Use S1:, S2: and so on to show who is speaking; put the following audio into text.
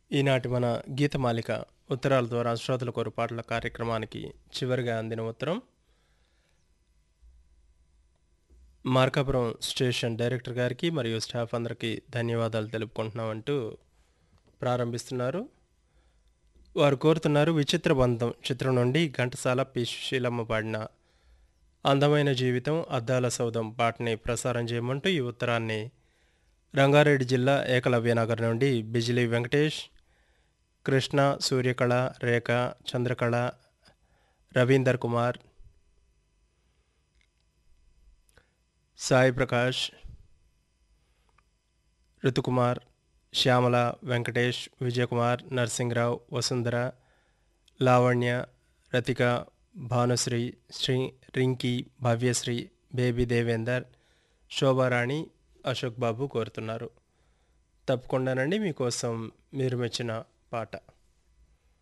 S1: ఈనాటి మన గీతమాలిక ఉత్తరాల ద్వారా శ్రోతల కోరు పాటల కార్యక్రమానికి చివరిగా అందిన ఉత్తరం మార్కాపురం స్టేషన్ డైరెక్టర్ గారికి మరియు స్టాఫ్ అందరికీ ధన్యవాదాలు తెలుపుకుంటున్నామంటూ ప్రారంభిస్తున్నారు వారు కోరుతున్నారు విచిత్ర బంధం చిత్రం నుండి ఘంటసాల పి సుశీలమ్మ పాడిన అందమైన జీవితం అద్దాల సౌధం పాటని ప్రసారం చేయమంటూ ఈ ఉత్తరాన్ని రంగారెడ్డి జిల్లా ఏకలవ్యనగర్ నుండి బిజిలీ వెంకటేష్ కృష్ణ సూర్యకళ రేఖ చంద్రకళ రవీందర్ కుమార్ సాయి ప్రకాష్ ఋతుకుమార్ శ్యామల వెంకటేష్ విజయకుమార్ నరసింహరావు వసుంధర లావణ్య రతిక భానుశ్రీ శ్రీ రింకీ భవ్యశ్రీ బేబీ దేవేందర్ శోభారాణి అశోక్ బాబు కోరుతున్నారు తప్పకుండానండి మీకోసం మీరు మెచ్చిన పాట